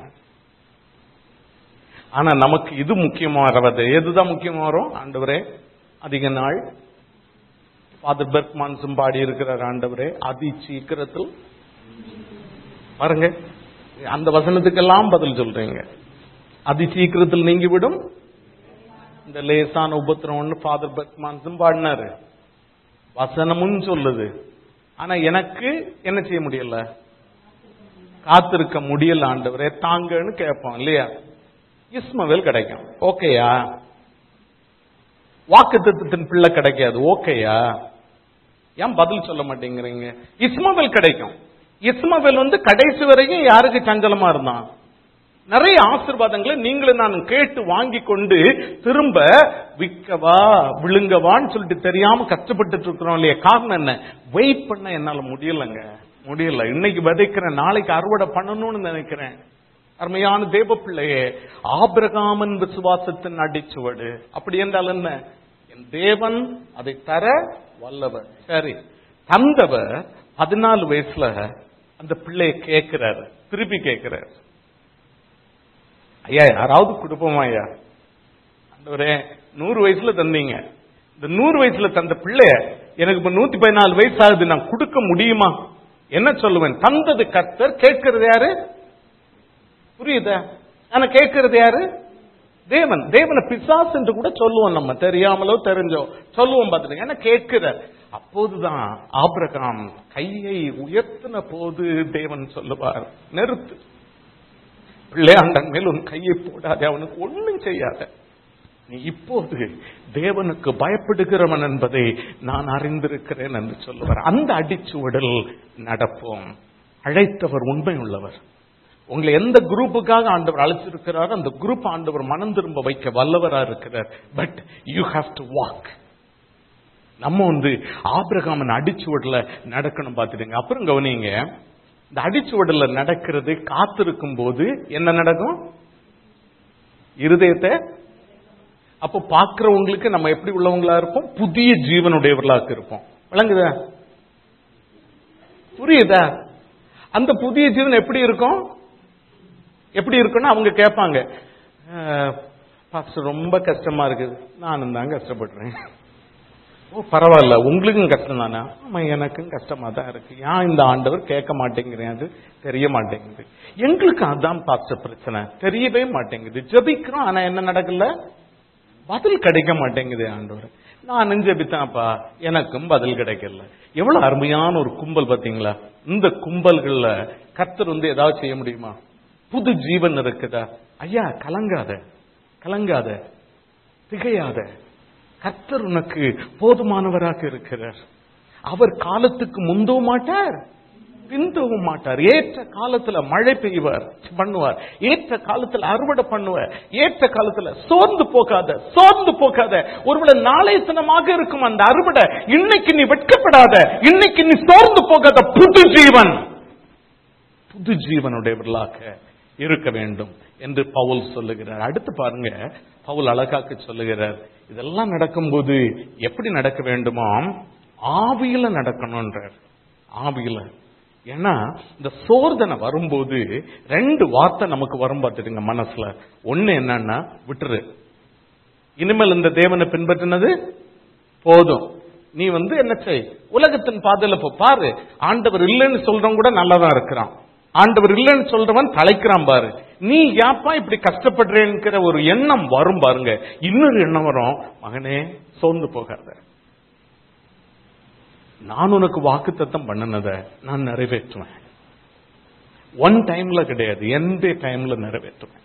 ஆனா நமக்கு இது முக்கியமா வருவது எதுதான் முக்கியமா வரும் ஆண்டவரே அதிக நாள் ஃபாதர் பெர்க்மான்ஸும் பாடி இருக்கிறார் ஆண்டவரே அதி சீக்கிரத்தில் பாருங்க அந்த வசனத்துக்கெல்லாம் பதில் சொல்றீங்க அதி சீக்கிரத்தில் நீங்கிவிடும் இந்த லேசான உபத்திரம்னு ஃபாதர் பெர்க்மான்ஸும் பாடினாரு வசனமும் சொல்லுது ஆனா எனக்கு என்ன செய்ய முடியல காத்திருக்க முடியல ஆண்டவரே தாங்கன்னு கேட்போம் இல்லையா இஸ்மவேல் கிடைக்கும் ஓகேயா வாக்குத்தத்தின் பிள்ளை கிடைக்காது ஓகேயா ஏன் பதில் சொல்ல மாட்டேங்கிறீங்க இஸ்மவேல் கிடைக்கும் இஸ்மவேல் வந்து கடைசி வரைக்கும் யாருக்கு சஞ்சலமா இருந்தான் நிறைய ஆசிர்வாதங்களை நீங்களும் நான் கேட்டு வாங்கி கொண்டு திரும்ப விற்கவா விழுங்கவான்னு சொல்லிட்டு தெரியாம கஷ்டப்பட்டு இருக்கிறோம் இல்லையா காரணம் என்ன வெயிட் பண்ண என்னால முடியலங்க முடியல இன்னைக்கு விதைக்கிறேன் நாளைக்கு அறுவடை பண்ணணும்னு நினைக்கிறேன் அருமையான தேவ பிள்ளையே ஆபிரகாமன் விசுவாசத்தின் அடிச்சுவடு அப்படி என்றால் என்ன என் தேவன் அதை தர வல்லவர் சரி தந்தவர் பதினாலு வயசுல அந்த பிள்ளைய கேட்கிறாரு திருப்பி கேட்கிறாரு ஐயா யாராவது கொடுப்போமா ஐயா ஆண்டவரே நூறு வயசுல தந்தீங்க இந்த நூறு வயசுல தந்த பிள்ளைய எனக்கு இப்ப நூத்தி பதினாலு வயசு ஆகுது நான் கொடுக்க முடியுமா என்ன சொல்லுவேன் தந்தது கர்த்தர் கேட்கிறது யாரு புரியுதா ஆனா கேட்கிறது யாரு தேவன் தேவனை பிசாஸ் என்று கூட சொல்லுவோம் நம்ம தெரியாமலோ தெரிஞ்சோ சொல்லுவோம் பார்த்துட்டு ஏன்னா கேட்கிறார் அப்போதுதான் ஆபிரகாம் கையை உயர்த்தின போது தேவன் சொல்லுவார் நிறுத்து பிள்ளையாண்டன் மேல் உன் கையை போடாதே அவனுக்கு ஒண்ணும் செய்யாத நீ இப்போது தேவனுக்கு பயப்படுகிறவன் என்பதை நான் அறிந்திருக்கிறேன் என்று சொல்லுவார் அந்த அடிச்சுவடல் நடப்போம் அழைத்தவர் உண்மை உள்ளவர் உங்களை எந்த குரூப்புக்காக ஆண்டவர் அழைச்சிருக்கிறாரோ அந்த குரூப் ஆண்டவர் மனம் திரும்ப வைக்க வல்லவரா இருக்கிறார் but you have to walk நம்ம வந்து ஆபிரகாமன் அடிச்சுவடல நடக்கணும் பார்த்துடுங்க அப்புறம் கவனிங்க இந்த அடிச்சுவடல நடக்கிறது காத்திருக்கும் போது என்ன நடக்கும் இருதயத்தை அப்போ பார்க்கிறவங்களுக்கு நம்ம எப்படி உள்ளவங்களா இருப்போம் புதிய ஜீவனுடையவர்களாக இருப்போம் விளங்குதா புரியுதா அந்த புதிய ஜீவன் எப்படி இருக்கும் எப்படி இருக்கும்னு அவங்க கேட்பாங்க பாஸ்டர் ரொம்ப கஷ்டமா இருக்குது நானும் தான் கஷ்டப்படுறேன் ஓ பரவாயில்ல உங்களுக்கும் கஷ்டம் தானே ஆமா எனக்கும் கஷ்டமா தான் இருக்கு ஏன் இந்த ஆண்டவர் கேட்க மாட்டேங்கிறேன் அது தெரிய மாட்டேங்குது எங்களுக்கு அதான் பாஸ்டர் பிரச்சனை தெரியவே மாட்டேங்குது ஜபிக்கிறோம் ஆனா என்ன நடக்கல பதில் கிடைக்க மாட்டேங்குது ஆண்டவர் நான் ஜெபித்தான்ப்பா எனக்கும் பதில் கிடைக்கல எவ்வளவு அருமையான ஒரு கும்பல் பாத்தீங்களா இந்த கும்பல்கள்ல கர்த்தர் வந்து ஏதாவது செய்ய முடியுமா புது ஜீவன் இருக்குதா ஐயா கலங்காத கலங்காத திகையாத கர்த்தர் உனக்கு போதுமானவராக இருக்கிறார் அவர் காலத்துக்கு முந்தவும் மாட்டார் பிந்தவும் மாட்டார் ஏற்ற காலத்துல மழை பெய்வார் பண்ணுவார் ஏற்ற காலத்துல அறுவடை பண்ணுவார் ஏற்ற காலத்துல சோர்ந்து போகாத சோர்ந்து போகாத ஒருவேளை நாளைத்தனமாக இருக்கும் அந்த அறுவடை இன்னைக்கு நீ வெட்கப்படாத இன்னைக்கு நீ சோர்ந்து போகாத புது ஜீவன் புது ஜீவனுடையவர்களாக இருக்க வேண்டும் என்று பவுல் சொல்லுகிறார் அடுத்து பாருங்க பவுல் அழகாக்கு சொல்லுகிறார் இதெல்லாம் நடக்கும்போது எப்படி நடக்க வேண்டுமோ ஆவியில நடக்கணும்ன்றார் ஆவியில ஏன்னா இந்த சோர்தனை வரும்போது ரெண்டு வார்த்தை நமக்கு வரும் பார்த்துடுங்க மனசுல ஒண்ணு என்னன்னா விட்டுரு இனிமேல் இந்த தேவனை பின்பற்றினது போதும் நீ வந்து என்ன செய் உலகத்தின் பாதையில போ பாரு ஆண்டவர் இல்லைன்னு சொல்றவன் கூட நல்லதான் இருக்கிறான் ஆண்டவர் இல்லைன்னு சொல்றவன் தலைக்கிறான் பாரு நீ ஏப்பா இப்படி கஷ்டப்படுறேங்கிற ஒரு எண்ணம் வரும் பாருங்க இன்னொரு எண்ணம் வரும் மகனே சோர்ந்து போகாத நான் உனக்கு வாக்கு தத்தம் பண்ணினத நான் நிறைவேற்றுவேன் ஒன் டைம்ல கிடையாது எந்த டைம்ல நிறைவேற்றுவேன்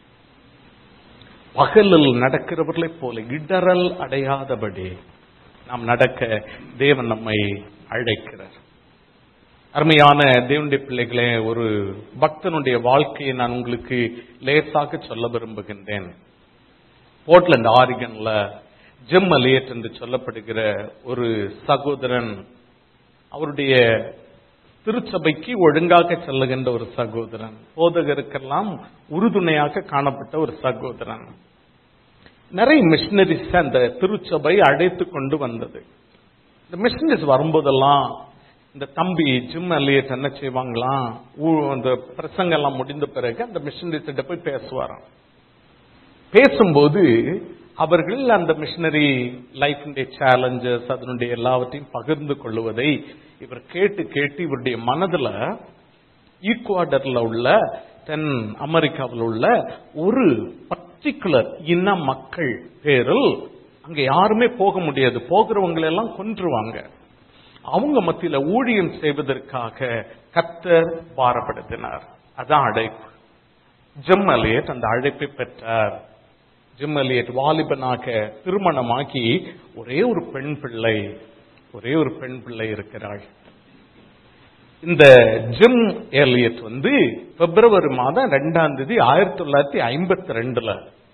பகலில் நடக்கிறவர்களைப் போல இடரல் அடையாதபடி நாம் நடக்க தேவன் நம்மை அழைக்கிறார் அருமையான தேவனுடைய பிள்ளைகளே ஒரு பக்தனுடைய வாழ்க்கையை நான் உங்களுக்கு லேசாக சொல்ல விரும்புகின்றேன் போர்ட்லண்ட் ஆரிகன்ல ஜிம் அலியட் என்று சொல்லப்படுகிற ஒரு சகோதரன் அவருடைய திருச்சபைக்கு ஒழுங்காக செல்லுகின்ற ஒரு சகோதரன் போதகருக்கெல்லாம் உறுதுணையாக காணப்பட்ட ஒரு சகோதரன் நிறைய மிஷினரிஸ் அந்த திருச்சபை அழைத்து கொண்டு வந்தது இந்த மிஷினரிஸ் வரும்போதெல்லாம் இந்த தம்பி ஜிம் அலியட் என்ன செய்வாங்களாம் அந்த பிரசங்கம் எல்லாம் முடிந்த பிறகு அந்த மிஷினரிஸ்கிட்ட போய் பேசுவாராம் பேசும்போது அவர்கள் அந்த மிஷனரி லைஃபினுடைய சேலஞ்சஸ் அதனுடைய எல்லாவற்றையும் பகிர்ந்து கொள்ளுவதை இவர் கேட்டு கேட்டு இவருடைய மனதுல ஈக்குவாடர்ல உள்ள தென் அமெரிக்காவில் உள்ள ஒரு பர்டிகுலர் இன மக்கள் பேரில் அங்க யாருமே போக முடியாது போகிறவங்களை எல்லாம் கொன்றுவாங்க அவங்க மத்தியில ஊழியம் செய்வதற்காக கத்தர் பாரப்படுத்தினார் அதான் அழைப்பு ஜிம் அலியட் அந்த அழைப்பை பெற்றார் ஜிம் அலியட் வாலிபனாக திருமணமாக்கி ஒரே ஒரு பெண் பிள்ளை ஒரே ஒரு பெண் பிள்ளை இருக்கிறாள் இந்த ஜிம் எலியட் வந்து பிப்ரவரி மாதம் ரெண்டாம் தேதி ஆயிரத்தி தொள்ளாயிரத்தி ஐம்பத்தி ரெண்டுல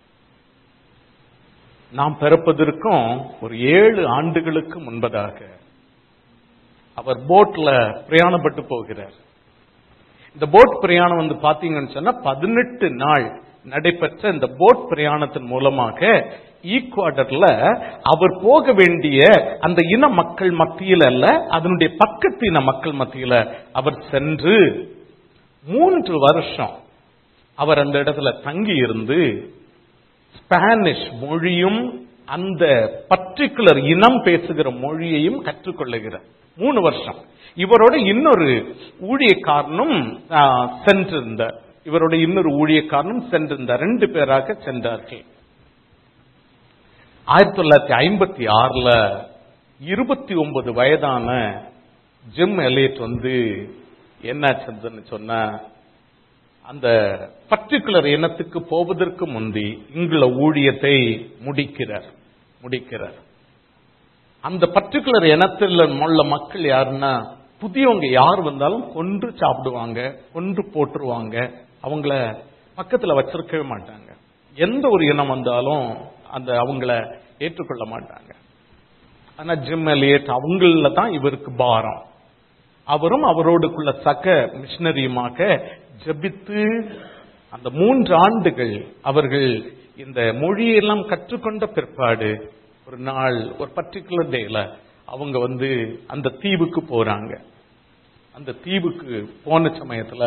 நாம் பிறப்பதற்கும் ஒரு ஏழு ஆண்டுகளுக்கு முன்பதாக அவர் போட்ல பிரயாணப்பட்டு போகிறார் இந்த போட் பிரயாணம் வந்து பாத்தீங்கன்னு சொன்னா பதினெட்டு நாள் நடைபெற்ற இந்த போட் பிரயாணத்தின் மூலமாக ஈக்குவாடர்ல அவர் போக வேண்டிய அந்த இன மக்கள் மத்தியில் அல்ல அதனுடைய பக்கத்து இன மக்கள் மத்தியில அவர் சென்று மூன்று வருஷம் அவர் அந்த இடத்துல தங்கி இருந்து ஸ்பானிஷ் மொழியும் அந்த பர்டிகுலர் இனம் பேசுகிற மொழியையும் கற்றுக்கொள்ளுகிறார் மூணு வருஷம் இவரோட இன்னொரு ஊழியக்காரனும் ஆ, சென்றிருந்தார் இவரோட இன்னொரு ஊழியக்காரனும் சென்றிருந்தார் ரெண்டு பேராக சென்றார்கள் ஆயிரத்தி தொள்ளாயிரத்தி ஐம்பத்தி ஆறுல இருபத்தி ஒன்பது வயதான ஜிம் எலியட் வந்து என்னாச்சுன்னு சொன்னா அந்த பர்டிகுலர் இனத்துக்கு போவதற்கு முந்தி இங்குள்ள ஊழியத்தை முடிக்கிறார் முடிக்கிறார் அந்த பர்டிகுலர் இனத்தில் உள்ள மக்கள் யாருன்னா புதியவங்க யார் வந்தாலும் கொன்று சாப்பிடுவாங்க கொன்று போட்டுருவாங்க அவங்கள பக்கத்துல வச்சிருக்கவே மாட்டாங்க எந்த ஒரு இனம் வந்தாலும் அந்த அவங்கள ஏற்றுக்கொள்ள மாட்டாங்க ஆனா ஜிம் எலியட் அவங்கள தான் இவருக்கு பாரம் அவரும் அவரோடுக்குள்ள சக மிஷினரியுமாக ஜெபித்து அந்த மூன்று ஆண்டுகள் அவர்கள் இந்த மொழியெல்லாம் கற்றுக்கொண்ட பிற்பாடு ஒரு நாள் ஒரு பர்டிகுலர் டேல அவங்க வந்து அந்த தீவுக்கு போறாங்க அந்த தீவுக்கு போன சமயத்துல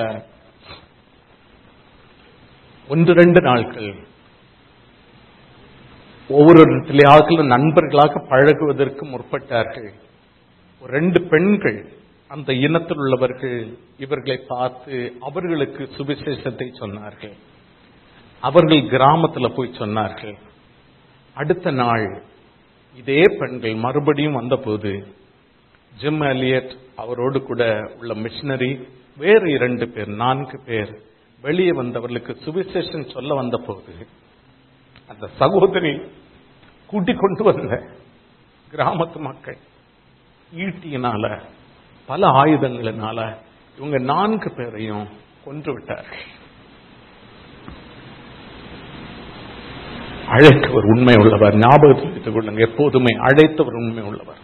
ஒன்று ரெண்டு நாட்கள் ஒவ்வொரு இடத்திலேயாவது நண்பர்களாக பழகுவதற்கு முற்பட்டார்கள் ஒரு ரெண்டு பெண்கள் அந்த இனத்தில் உள்ளவர்கள் இவர்களை பார்த்து அவர்களுக்கு சுவிசேஷத்தை சொன்னார்கள் அவர்கள் கிராமத்துல போய் சொன்னார்கள் அடுத்த நாள் இதே பெண்கள் மறுபடியும் வந்தபோது ஜிம் அலியட் அவரோடு கூட உள்ள மிஷினரி வேறு இரண்டு பேர் நான்கு பேர் வெளியே வந்தவர்களுக்கு சுவிசேஷம் சொல்ல வந்த போது அந்த சகோதரி கூட்டிக் கொண்டு வந்த கிராமத்து மக்கள் ஈட்டியினால பல ஆயுதங்களினால இவங்க நான்கு பேரையும் கொன்று விட்டார்கள் அழைத்தவர் உண்மை உள்ளவர் ஞாபகத்தில் வைத்துக் கொள்ளுங்க எப்போதுமே அழைத்தவர் உண்மை உள்ளவர்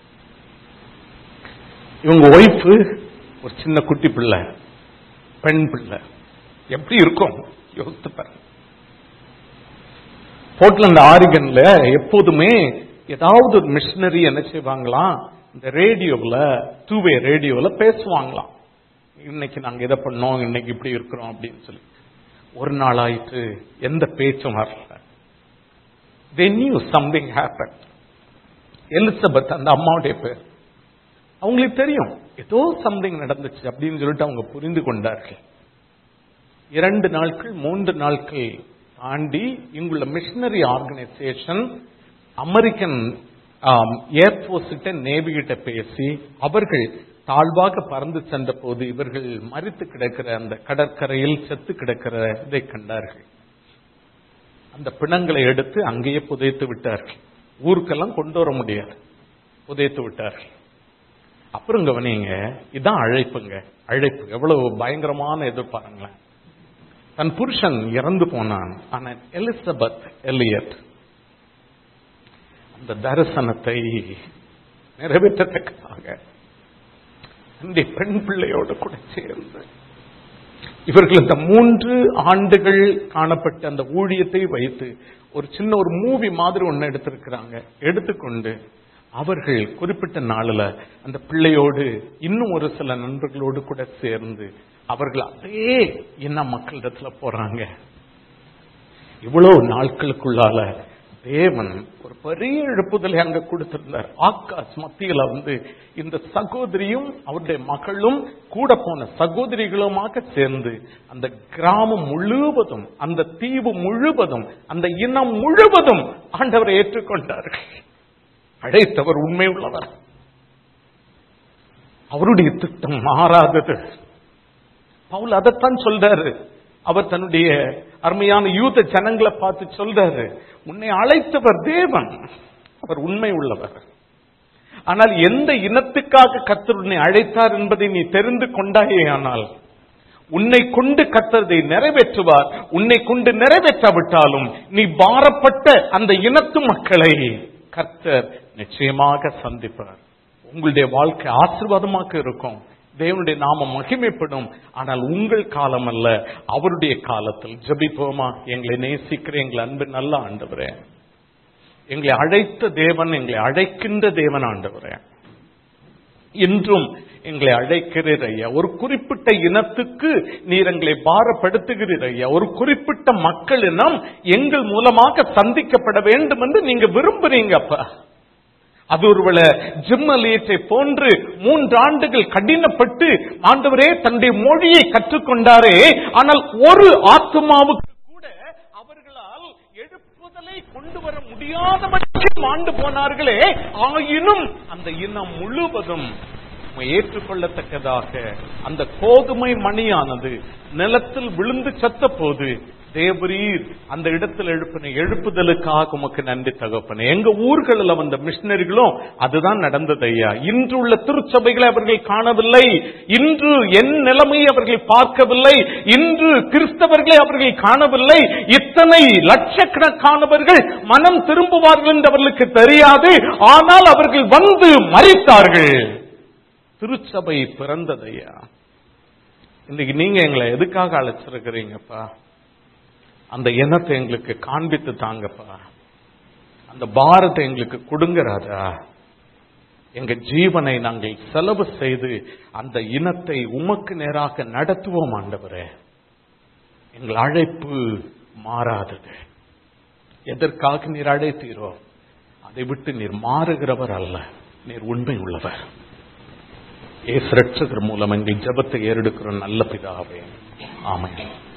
இவங்க ஒய்ஃபு ஒரு சின்ன குட்டி பிள்ளை பெண் பிள்ளை எப்படி இருக்கும் யோசித்து பாருங்க போர்ட்லாண்ட் ஆரிகன்ல எப்போதுமே ஏதாவது ஒரு மிஷினரி என்ன செய்வாங்களாம் இந்த ரேடியோவில் டூ வே ரேடியோவில் பேசுவாங்களாம் இன்னைக்கு நாங்க இதை பண்ணோம் இன்னைக்கு இப்படி இருக்கிறோம் அப்படின்னு சொல்லி ஒரு நாள் ஆயிட்டு எந்த பேச்சும் வரல they knew something happened Elizabeth அந்த அம்மாவுடைய பேர் அவங்களுக்கு தெரியும் ஏதோ சம்திங் நடந்துச்சு அப்படின்னு சொல்லிட்டு அவங்க புரிந்து கொண்டார்கள் இரண்டு நாட்கள் மூன்று நாட்கள் தாண்டி இங்குள்ள மிஷனரி ஆர்கனைசேஷன் அமெரிக்கன் ஏர்போர்ஸ் கிட்ட நேவி கிட்ட பேசி அவர்கள் தாழ்வாக பறந்து சென்ற போது இவர்கள் மறித்து கிடக்கிற அந்த கடற்கரையில் செத்து கிடக்கிற இதை கண்டார்கள் அந்த பிணங்களை எடுத்து அங்கேயே புதைத்து விட்டார்கள் ஊருக்கெல்லாம் கொண்டு வர முடியாது புதைத்து விட்டார்கள் அப்புறம் கவனிங்க இதான் அழைப்புங்க அழைப்பு எவ்வளவு பயங்கரமான எதிர்பாருங்களேன் தன் புருஷன் இறந்து போனான் ஆனா எலிசபெத் எலியட் அந்த தரிசனத்தை நிறைவேற்றத்தக்கதாக அந்த பெண் பிள்ளையோடு கூட சேர்ந்து இவர்கள் இந்த மூன்று ஆண்டுகள் காணப்பட்ட அந்த ஊழியத்தை வைத்து ஒரு சின்ன ஒரு மூவி மாதிரி ஒன்னு எடுத்திருக்கிறாங்க எடுத்துக்கொண்டு அவர்கள் குறிப்பிட்ட நாளில் அந்த பிள்ளையோடு இன்னும் ஒரு சில நண்பர்களோடு கூட சேர்ந்து அவர்கள் அதே என்ன மக்களிடத்துல போறாங்க இவ்வளவு நாட்களுக்குள்ளால தேவன் ஒரு பெரிய எழுப்புதலை அங்க கொடுத்திருந்தார் ஆகாஷ் மத்தியில வந்து இந்த சகோதரியும் அவருடைய மகளும் கூட போன சகோதரிகளுமாக சேர்ந்து அந்த கிராமம் முழுவதும் அந்த தீவு முழுவதும் அந்த இனம் முழுவதும் ஆண்டவரை ஏற்றுக்கொண்டார்கள் அழைத்தவர் உண்மை உள்ளவர் அவருடைய திட்டம் மாறாதது பவுல் அதைத்தான் சொல்றாரு அவர் தன்னுடைய அருமையான யூத ஜனங்களை பார்த்து சொல்றாரு உன்னை அழைத்தவர் தேவன் அவர் உண்மை உள்ளவர் ஆனால் எந்த இனத்துக்காக கத்தர் உன்னை அழைத்தார் என்பதை நீ தெரிந்து கொண்டாயே ஆனால் உன்னை கொண்டு கத்தரதை நிறைவேற்றுவார் உன்னை கொண்டு நிறைவேற்றாவிட்டாலும் நீ பாரப்பட்ட அந்த இனத்து மக்களை கர்த்தர் நிச்சயமாக சந்திப்பார் உங்களுடைய வாழ்க்கை ஆசீர்வாதமாக இருக்கும் தேவனுடைய நாம மகிமைப்படும் ஆனால் உங்கள் காலம் அல்ல அவருடைய காலத்தில் ஜபிப்போமா எங்களை நேசிக்கிற எங்களை அன்பு நல்ல ஆண்டவரே எங்களை அழைத்த தேவன் எங்களை அழைக்கின்ற தேவன் ஆண்டவரே இன்றும் எங்களை அழைக்கிறீர் ஐயா ஒரு குறிப்பிட்ட இனத்துக்கு நீர் எங்களை பாரப்படுத்துகிறீர் ஐயா ஒரு குறிப்பிட்ட மக்கள் இனம் எங்கள் மூலமாக சந்திக்கப்பட வேண்டும் என்று நீங்க விரும்புறீங்க அப்பா அது ஒருவேளை ஜிம்மலியத்தை போன்று மூன்று ஆண்டுகள் கடினப்பட்டு ஆண்டவரே தன்னுடைய மொழியை கற்றுக்கொண்டாரே ஆனால் ஒரு ஆத்மாவுக்கு கூட அவர்களால் எழுப்புதலை கொண்டு வர முடியாதபட்சம் ஆண்டு போனார்களே ஆயினும் அந்த இனம் முழுவதும் ஏற்றுக்கொள்ளத்தக்கதாக அந்த கோதுமை மணியானது நிலத்தில் விழுந்து சத்த போது தேவரீர் அந்த இடத்தில் எழுப்பின எழுப்புதலுக்காக உமக்கு நன்றி தகப்பனே எங்க ஊர்களில் வந்த மிஷினரிகளும் அதுதான் நடந்தது ஐயா இன்று உள்ள திருச்சபைகளை அவர்கள் காணவில்லை இன்று என் நிலைமையை அவர்கள் பார்க்கவில்லை இன்று கிறிஸ்தவர்களை அவர்கள் காணவில்லை இத்தனை லட்சக்கணக்கானவர்கள் மனம் திரும்புவார்கள் என்று அவர்களுக்கு தெரியாது ஆனால் அவர்கள் வந்து மறித்தார்கள் திருச்சபை பிறந்ததையா இன்னைக்கு நீங்க எங்களை எதுக்காக அழைச்சிருக்கிறீங்கப்பா அந்த எண்ணத்தை எங்களுக்கு காண்பித்து தாங்கப்பா அந்த பாரத்தை எங்களுக்கு கொடுங்கராதா எங்க ஜீவனை நாங்கள் செலவு செய்து அந்த இனத்தை உமக்கு நேராக நடத்துவோம் ஆண்டவரே எங்கள் அழைப்பு மாறாதது எதற்காக நீர் அழைத்தீரோ அதை விட்டு நீர் மாறுகிறவர் அல்ல நீர் உண்மை உள்ளவர் ஏசு ரட்சகர் மூலம் எங்கள் ஜபத்தை ஏறெடுக்கிற நல்ல பிதாவே ஆமென்